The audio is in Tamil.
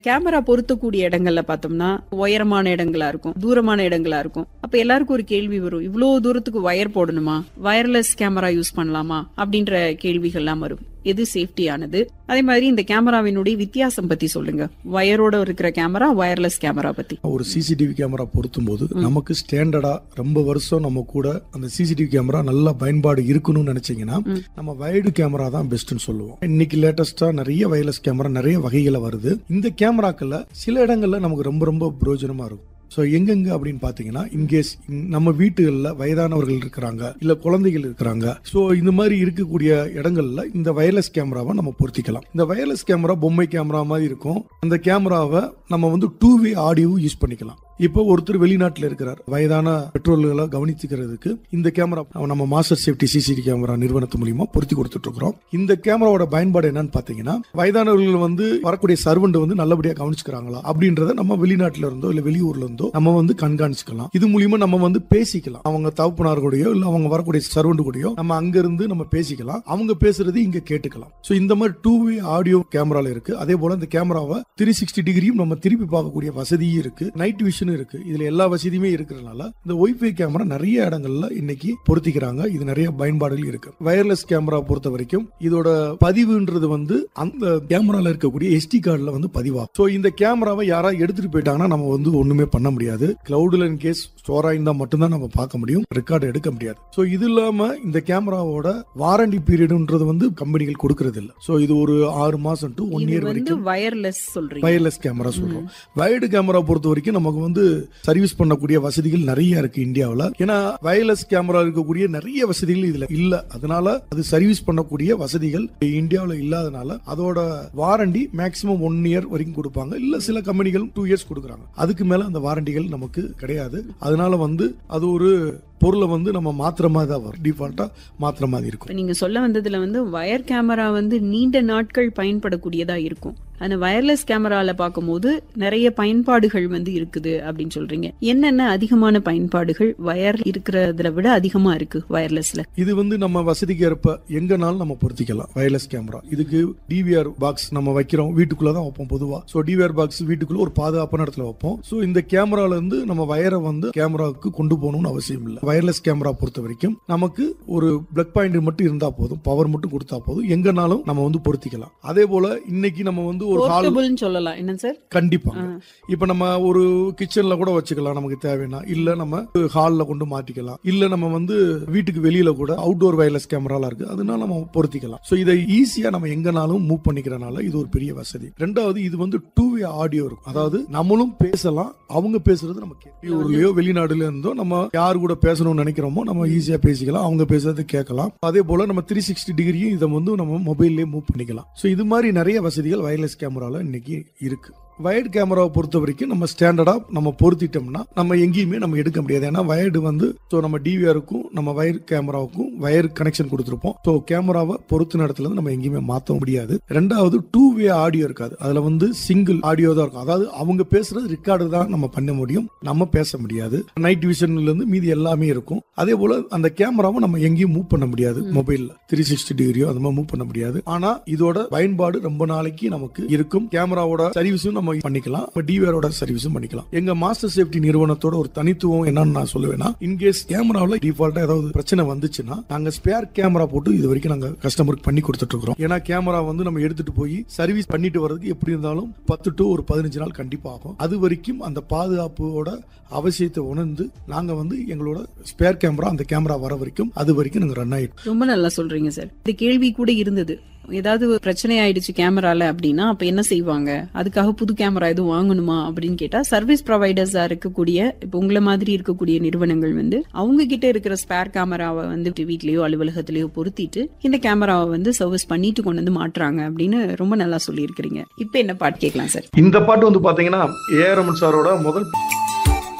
கேமரா பொருத்தக்கூடிய இடங்கள்ல பார்த்தோம்னா உயரமான இடங்களா இருக்கும் தூரமான இடங்களா இருக்கும் அப்ப எல்லாருக்கும் ஒரு கேள்வி வரும் இவ்வளவு தூரத்துக்கு வயர் போடணுமா வயர்லெஸ் கேமரா யூஸ் பண்ணலாமா அப்படின்ற கேள்விகள்லாம் வரும் எது சேஃப்டியானது அதே மாதிரி இந்த கேமராவினுடைய வித்தியாசம் பத்தி சொல்லுங்க வயரோட இருக்கிற கேமரா வயர்லெஸ் கேமரா பத்தி ஒரு சிசிடிவி கேமரா பொருத்தும் போது நமக்கு ஸ்டாண்டர்டா ரொம்ப வருஷம் நம்ம கூட அந்த சிசிடிவி கேமரா நல்ல பயன்பாடு இருக்கணும்னு நினைச்சீங்கன்னா நம்ம வைடு கேமரா தான் பெஸ்ட்னு சொல்லுவோம் இன்னைக்கு லேட்டஸ்டா நிறைய வயர்லெஸ் கேமரா நிறைய வகைகளை வருது இந்த கேமராக்கள்ல சில இடங்கள்ல நமக்கு ரொம்ப ரொம்ப பிரயோஜனமா இருக்கும் ஸோ எங்கெங்க அப்படின்னு பார்த்தீங்கன்னா இன்கேஸ் நம்ம வீட்டுகளில் வயதானவர்கள் இருக்கிறாங்க இல்லை குழந்தைகள் இருக்கிறாங்க ஸோ இந்த மாதிரி இருக்கக்கூடிய இடங்கள்ல இந்த வயர்லெஸ் கேமராவை நம்ம பொருத்திக்கலாம் இந்த வயர்லெஸ் கேமரா பொம்மை கேமரா மாதிரி இருக்கும் அந்த கேமராவை நம்ம வந்து டூ வே ஆடியோ யூஸ் பண்ணிக்கலாம் இப்போ ஒருத்தர் வெளிநாட்டில் இருக்கிறார் வயதான பெட்ரோல்களை கவனித்துக்கிறதுக்கு இந்த கேமரா நம்ம மாஸ்டர் சேஃப்டி சிசிடி கேமரா நிறுவனத்து மூலியமா பொருத்தி கொடுத்துட்டு இருக்கிறோம் இந்த கேமராவோட பயன்பாடு என்னன்னு பாத்தீங்கன்னா வயதானவர்கள் வந்து வரக்கூடிய சர்வெண்ட் வந்து நல்லபடியா கவனிச்சுக்கிறாங்களா அப்படின்றத நம்ம வெளிநாட்டுல இருந்தோ இல்ல வெளியூர்ல இருந்தோ நம்ம வந்து கண்காணிச்சுக்கலாம் இது மூலியமா நம்ம வந்து பேசிக்கலாம் அவங்க தகப்பனார் கூடயோ இல்ல அவங்க வரக்கூடிய சர்வெண்ட் கூடயோ நம்ம அங்க இருந்து நம்ம பேசிக்கலாம் அவங்க பேசுறது இங்க கேட்டுக்கலாம் சோ இந்த மாதிரி டூ வே ஆடியோ கேமரால இருக்கு அதே போல இந்த கேமராவை த்ரீ சிக்ஸ்டி டிகிரியும் நம்ம திருப்பி பார்க்கக்கூடிய வசதியும் இருக்கு நைட் விஷனும் இருக்கு இதுல எல்லா வசதியுமே இருக்கிறதுனால இந்த ஒய்ஃபை கேமரா நிறைய இடங்கள்ல இன்னைக்கு பொருத்திக்கிறாங்க இது நிறைய பயன்பாடுகள் இருக்கு வயர்லெஸ் கேமரா பொறுத்த வரைக்கும் இதோட பதிவுன்றது வந்து அந்த கேமரால இருக்கக்கூடிய எஸ்டி கார்டுல வந்து பதிவாகும் சோ இந்த கேமராவை யாராவது எடுத்துட்டு போயிட்டாங்கன்னா நம்ம வந்து ஒண்ணுமே பண்ண முடியாது கிளவுட்ல இன் கேஸ் ஸ்டோர் ஆயிருந்தா மட்டும்தான் நம்ம பார்க்க முடியும் ரெக்கார்டு எடுக்க முடியாது சோ இது இல்லாம இந்த கேமராவோட வாரண்டி பீரியட்ன்றது வந்து கம்பெனிகள் கொடுக்கறது இல்ல சோ இது ஒரு ஆறு மாசம் டு ஒன் இது இயர் வந்து வரைக்கும் வயர்லெஸ் சொல்றீங்க வயர்லெஸ் கேமரா சொல்றோம் வைடு கேமரா பொறுத்த வரைக்கும் நமக்கு வந்து சர்வீஸ் பண்ணக்கூடிய வசதிகள் நிறைய இருக்கு இந்தியாவுல ஏன்னா வயர்லெஸ் கேமரா இருக்கக்கூடிய நிறைய வசதிகள் இதுல இல்ல அதனால அது சர்வீஸ் பண்ணக்கூடிய வசதிகள் இந்தியாவுல இல்லாதனால அதோட வாரண்டி மேக்ஸிமம் ஒன் இயர் வரைக்கும் கொடுப்பாங்க இல்ல சில கம்பெனிகள் டூ இயர்ஸ் கொடுக்குறாங்க அதுக்கு மேல அந்த வாரண்டிகள் நமக்கு கிடையாது அதனால வந்து அது ஒரு பொருளை வந்து நம்ம மாத்திர மாதிரி தான் வரும் டிஃபால்ட்டா மாத்திர மாதிரி இருக்கும் இப்ப நீங்க சொல்ல வந்ததுல வந்து வயர் கேமரா வந்து நீண்ட நாட்கள் பயன்படக்கூடியதா இருக்கும் அந்த வயர்லெஸ் கேமரால பார்க்கும்போது நிறைய பயன்பாடுகள் வந்து இருக்குது அப்படின்னு சொல்றீங்க என்னென்ன அதிகமான பயன்பாடுகள் வயர் இருக்கிறதுல விட அதிகமா இருக்கு வயர்லெஸ்ல இது வந்து நம்ம வசதிக்கு ஏற்ப எங்கனாலும் நம்ம பொருத்திக்கலாம் வயர்லெஸ் கேமரா இதுக்கு டிவிஆர் பாக்ஸ் நம்ம வைக்கிறோம் வீட்டுக்குள்ள தான் வைப்போம் பொதுவா ஸோ டிவிஆர் பாக்ஸ் வீட்டுக்குள்ள ஒரு பாதுகாப்பான இடத்துல வைப்போம் ஸோ இந்த கேமரால இருந்து நம்ம வயரை வந்து கேமராவுக்கு கொண்டு போகணும்னு அவசியம் இல்லை வயர்லெஸ் கேமரா பொறுத்த வரைக்கும் நமக்கு ஒரு பிளக் பாயிண்ட் மட்டும் இருந்தா போதும் பவர் மட்டும் கொடுத்தா போதும் எங்கனாலும் நம்ம வந்து பொருத்திக்கலாம் அதே போல இன்னைக்கு நம்ம வந்து ஒரு ஹால் போர்ட்டபிள்னு சொல்லலாம் என்ன சார் கண்டிப்பாங்க இப்ப நம்ம ஒரு கிச்சன்ல கூட வச்சுக்கலாம் நமக்கு தேவைன்னா இல்ல நம்ம ஹால்ல கொண்டு மாட்டிக்கலாம் இல்ல நம்ம வந்து வீட்டுக்கு வெளியில கூட அவுட்டோர் வயர்லெஸ் கேமராலாம் இருக்கு அதனால நம்ம பொருத்திக்கலாம் சோ இதை ஈஸியா நம்ம எங்கனாலும் மூவ் பண்ணிக்கிறனால இது ஒரு பெரிய வசதி ரெண்டாவது இது வந்து டூ வே ஆடியோ இருக்கும் அதாவது நம்மளும் பேசலாம் அவங்க பேசுறது நம்ம ஊர்லயோ வெளிநாடுல இருந்தோ நம்ம யார் கூட பேசணும்னு நினைக்கிறோமோ நம்ம ஈஸியா பேசிக்கலாம் அவங்க பேசுறது கேட்கலாம் அதே போல நம்ம த்ரீ சிக்ஸ்டி டிகிரியும் இதை வந்து நம்ம மொபைல்லே மூவ் பண்ணிக்கலாம் சோ இது மாதிரி நிறைய வசதிகள் வயர்லெஸ் கேமரால இன்னைக்கு இருக்கு வயர்டு கேமராவை பொறுத்த வரைக்கும் நம்ம ஸ்டாண்டர்டா நம்ம பொருத்திட்டோம்னா நம்ம எங்கேயுமே நம்ம எடுக்க முடியாது ஏன்னா வயர்டு வந்து ஸோ நம்ம டிவிஆருக்கும் நம்ம வயர் கேமராவுக்கும் வயர் கனெக்ஷன் கொடுத்துருப்போம் ஸோ கேமராவை பொருத்தின இடத்துல இருந்து நம்ம எங்கேயுமே மாற்ற முடியாது ரெண்டாவது டூ வே ஆடியோ இருக்காது அதுல வந்து சிங்கிள் ஆடியோ தான் இருக்கும் அதாவது அவங்க பேசுறது ரெக்கார்டு தான் நம்ம பண்ண முடியும் நம்ம பேச முடியாது நைட் விஷன்ல இருந்து மீதி எல்லாமே இருக்கும் அதே போல அந்த கேமராவை நம்ம எங்கேயும் மூவ் பண்ண முடியாது மொபைல்ல த்ரீ சிக்ஸ்டி டிகிரியோ அந்த மாதிரி மூவ் பண்ண முடியாது ஆனா இதோட பயன்பாடு ரொம்ப நாளைக்கு நமக்கு இருக்கும் கேமராவோட சர்வீஸும் நம்ம பண்ணிக்கலாம் டிவிஆரோட சர்வீஸும் பண்ணிக்கலாம் எங்க மாஸ்டர் சேஃப்டி நிறுவனத்தோட ஒரு தனித்துவம் என்னன்னு நான் சொல்லுவேன்னா இன்கேஸ் கேமராவில் டிஃபால்ட்டா ஏதாவது பிரச்சனை வந்துச்சுன்னா நாங்க ஸ்பேர் கேமரா போட்டு இது வரைக்கும் நாங்க கஸ்டமருக்கு பண்ணி கொடுத்துட்டு இருக்கிறோம் ஏன்னா கேமரா வந்து நம்ம எடுத்துட்டு போய் சர்வீஸ் பண்ணிட்டு வர்றதுக்கு எப்படி இருந்தாலும் பத்து டு ஒரு பதினஞ்சு நாள் கண்டிப்பா ஆகும் அது வரைக்கும் அந்த பாதுகாப்போட அவசியத்தை உணர்ந்து நாங்க வந்து எங்களோட ஸ்பேர் கேமரா அந்த கேமரா வர வரைக்கும் அது வரைக்கும் நாங்க ரன் ஆயிட்டு ரொம்ப நல்லா சொல்றீங்க சார் இந்த கேள்வி கூட இருந்தது ஏதாவது ஒரு பிரச்சனை ஆயிடுச்சு கேமரால அப்படின்னா அப்ப என்ன செய்வாங்க அதுக்காக புது கேமரா எதுவும் வாங்கணுமா அப்படின்னு கேட்டா சர்வீஸ் ப்ரொவைடர்ஸா இருக்கக்கூடிய இப்ப உங்களை மாதிரி இருக்கக்கூடிய நிறுவனங்கள் வந்து அவங்க கிட்ட இருக்கிற ஸ்பேர் கேமராவை வந்து வீட்லயோ அலுவலகத்திலயோ பொருத்திட்டு இந்த கேமராவை வந்து சர்வீஸ் பண்ணிட்டு கொண்டு வந்து மாட்டுறாங்க அப்படின்னு ரொம்ப நல்லா சொல்லியிருக்கிறீங்க இப்ப என்ன பாட்டு கேட்கலாம் சார் இந்த பாட்டு வந்து பாத்தீங்கன்னா ஏஆர் ரமன் சாரோட முதல்